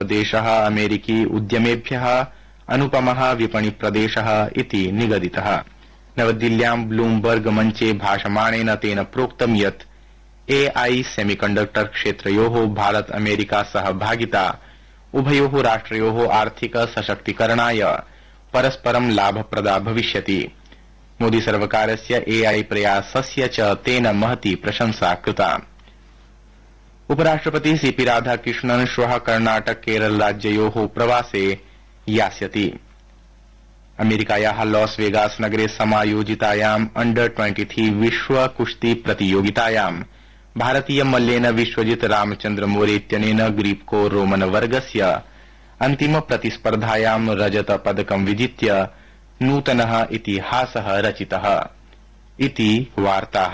देशः अमेरिकी उद्यमेभ्यः अनुपमः विपणिप्रदेशः इति निगदितः नवदिल्ल्यां ब्लूमबर्ग मञ्चे भाषमाणेन तेन प्रोक्तं यत् एआई सेमीकण्डक्टर क्षेत्रयोः भारत अमेरिका सहभागिता उभयोः राष्ट्रयोः आर्थिक सशक्तीकरणाय परस्परं लाभप्रदा भविष्यति मोदी सर्वकारस्य एआई प्रयासस्य च तेन महती प्रशंसा कृता उपराष्ट्रपति सीपी राधाकृष्णन् श्वः कर्णाटक केरल राज्ययोः प्रवासे यास्यति अमेरिकायाः लॉस वेगास नगरे समायोजितायाम् अंडर 23 विश्व कुश्ती प्रतियोगितायां भारतीय मल्लेन विश्वजित रामचन्द्र मोरे इत्यनेन ग्रीप्को रोमन वर्गस्य अन्तिम प्रतिस्पर्धायां रजत पदकं विजित्य नूतनः इतिहासः रचितः इति वार्ताः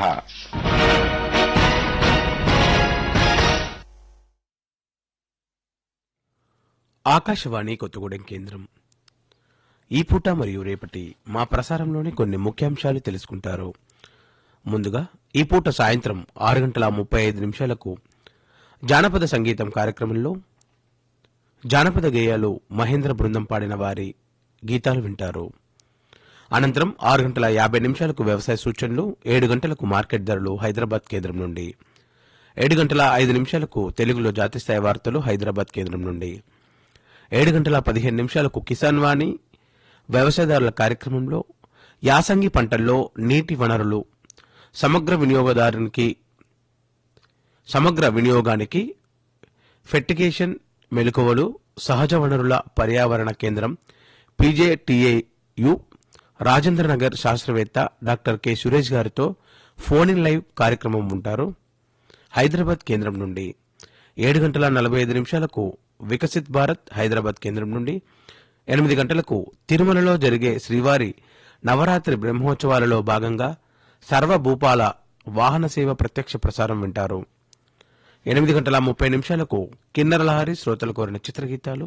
ఆకాశవాణి కొత్తగూడెం కేంద్రం ఈ పూట మరియు రేపటి మా ప్రసారంలోని కొన్ని ముఖ్యాంశాలు తెలుసుకుంటారు ముందుగా ఈ పూట సాయంత్రం ఆరు గంటల ముప్పై ఐదు నిమిషాలకు జానపద సంగీతం కార్యక్రమంలో జానపద గేయాలు మహేంద్ర బృందం పాడిన వారి గీతాలు వింటారు అనంతరం ఆరు గంటల యాభై నిమిషాలకు వ్యవసాయ సూచనలు ఏడు గంటలకు మార్కెట్ ధరలు హైదరాబాద్ కేంద్రం నుండి ఏడు గంటల ఐదు నిమిషాలకు తెలుగులో జాతీయ వార్తలు హైదరాబాద్ కేంద్రం నుండి ఏడు గంటల పదిహేను నిమిషాలకు కిసాన్ వాణి వ్యవసాయదారుల కార్యక్రమంలో యాసంగి పంటల్లో నీటి వనరులు సమగ్ర వినియోగదారునికి సమగ్ర వినియోగానికి ఫెర్టిగేషన్ మెలకువలు సహజ వనరుల పర్యావరణ కేంద్రం పీజేటీఏయు రాజేంద్రనగర్ శాస్త్రవేత్త డాక్టర్ కె సురేష్ గారితో ఫోన్ ఇన్ లైవ్ కార్యక్రమం ఉంటారు హైదరాబాద్ కేంద్రం నుండి ఏడు గంటల నలభై ఐదు నిమిషాలకు వికసిత్ భారత్ హైదరాబాద్ కేంద్రం నుండి ఎనిమిది గంటలకు తిరుమలలో జరిగే శ్రీవారి నవరాత్రి బ్రహ్మోత్సవాలలో భాగంగా సర్వభూపాల వాహన సేవ ప్రత్యక్ష ప్రసారం వింటారు ఎనిమిది గంటల ముప్పై నిమిషాలకు కిన్నర లహరి శ్రోతలు కోరిన చిత్రగీతాలు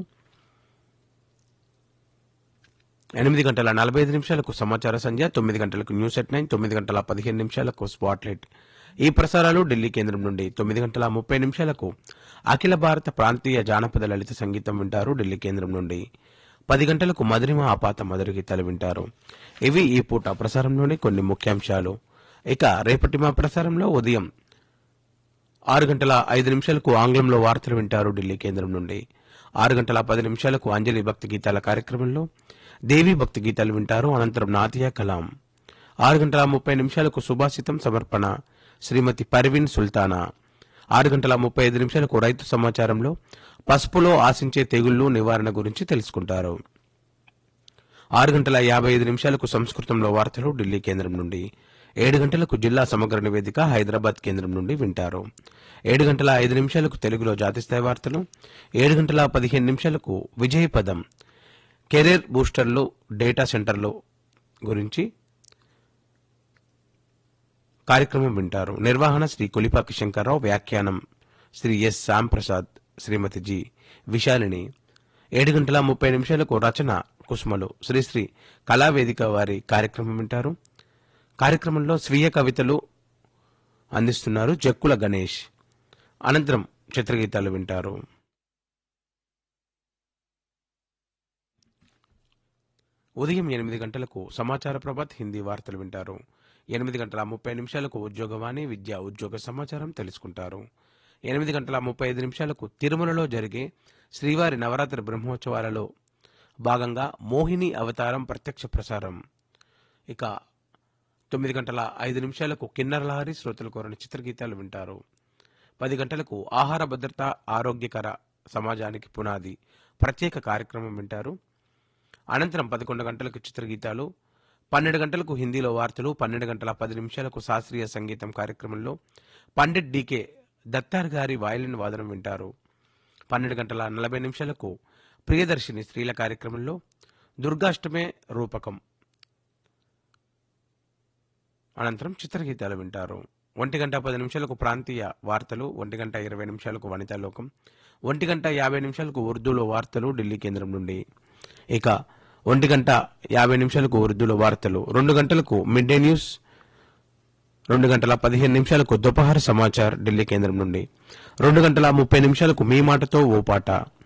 ఎనిమిది గంటల నలభై ఐదు నిమిషాలకు సమాచార సంధ్య తొమ్మిది గంటలకు న్యూస్ ఎట్ నైన్ తొమ్మిది గంటల పదిహేను నిమిషాలకు స్పాట్లైట్ ఈ ప్రసారాలు ఢిల్లీ కేంద్రం నుండి తొమ్మిది గంటల ముప్పై నిమిషాలకు అఖిల భారత ప్రాంతీయ జానపద లలిత సంగీతం వింటారు ఢిల్లీ కేంద్రం నుండి పది గంటలకు మధురిమ ఆపాత మధుర గీతాలు వింటారు ఇవి ఈ పూట ప్రసారంలోని కొన్ని ముఖ్యాంశాలు ఇక రేపటి మా ప్రసారంలో ఉదయం ఆరు గంటల ఐదు నిమిషాలకు ఆంగ్లంలో వార్తలు వింటారు ఢిల్లీ కేంద్రం నుండి ఆరు గంటల పది నిమిషాలకు అంజలి భక్తి గీతాల కార్యక్రమంలో దేవీ భక్తి గీతాలు వింటారు అనంతరం నాతియా కలాం ఆరు గంటల ముప్పై నిమిషాలకు సుభాషితం సమర్పణ శ్రీమతి పర్వీన్ సుల్తానా ఆరు గంటల ముప్పై ఐదు నిమిషాలకు రైతు సమాచారంలో పసుపులో ఆశించే తెగుళ్లు నివారణ గురించి తెలుసుకుంటారు ఆరు గంటల యాభై ఐదు నిమిషాలకు సంస్కృతంలో వార్తలు ఢిల్లీ కేంద్రం నుండి ఏడు గంటలకు జిల్లా సమగ్ర నివేదిక హైదరాబాద్ కేంద్రం నుండి వింటారు ఏడు గంటల ఐదు నిమిషాలకు తెలుగులో జాతీయ వార్తలు ఏడు గంటల పదిహేను నిమిషాలకు విజయపదం కెరీర్ బూస్టర్లు డేటా సెంటర్లు గురించి కార్యక్రమం వింటారు నిర్వహణ శ్రీ కొలిపాకి శంకర్రావు వ్యాఖ్యానం శ్రీ ఎస్ శ్యాంప్రసాద్ శ్రీమతి జి విశాలిని ఏడు గంటల ముప్పై నిమిషాలకు రచన కుసుమలు శ్రీశ్రీ కళావేదిక వారి కార్యక్రమం వింటారు కార్యక్రమంలో స్వీయ కవితలు అందిస్తున్నారు జక్కుల గణేష్ అనంతరం చిత్రగీతాలు వింటారు ఉదయం ఎనిమిది గంటలకు సమాచార ప్రభాత్ హిందీ వార్తలు వింటారు ఎనిమిది గంటల ముప్పై నిమిషాలకు ఉద్యోగవాణి విద్యా ఉద్యోగ సమాచారం తెలుసుకుంటారు ఎనిమిది గంటల ముప్పై ఐదు నిమిషాలకు తిరుమలలో జరిగే శ్రీవారి నవరాత్రి బ్రహ్మోత్సవాలలో భాగంగా మోహిని అవతారం ప్రత్యక్ష ప్రసారం ఇక తొమ్మిది గంటల ఐదు నిమిషాలకు కిన్నర లహరి శ్రోతలు కోరిన చిత్రగీతాలు వింటారు పది గంటలకు ఆహార భద్రత ఆరోగ్యకర సమాజానికి పునాది ప్రత్యేక కార్యక్రమం వింటారు అనంతరం పదకొండు గంటలకు చిత్రగీతాలు పన్నెండు గంటలకు హిందీలో వార్తలు పన్నెండు గంటల పది నిమిషాలకు శాస్త్రీయ సంగీతం కార్యక్రమంలో పండిట్ డీకే దత్తార్ గారి వయలిన్ వాదనం వింటారు పన్నెండు గంటల నలభై నిమిషాలకు ప్రియదర్శిని స్త్రీల కార్యక్రమంలో దుర్గాష్టమే రూపకం అనంతరం చిత్రగీతాలు వింటారు ఒంటి గంట పది నిమిషాలకు ప్రాంతీయ వార్తలు ఒంటి గంట ఇరవై నిమిషాలకు వనితా లోకం ఒంటి గంట యాభై నిమిషాలకు ఉర్దూలో వార్తలు ఢిల్లీ కేంద్రం నుండి ఇక ఒంటి గంట యాభై నిమిషాలకు ఉర్దూలో వార్తలు రెండు గంటలకు మిడ్ డే న్యూస్ రెండు గంటల పదిహేను నిమిషాలకు దుపహార సమాచార్ ఢిల్లీ కేంద్రం నుండి రెండు గంటల ముప్పై నిమిషాలకు మీ మాటతో ఓ పాట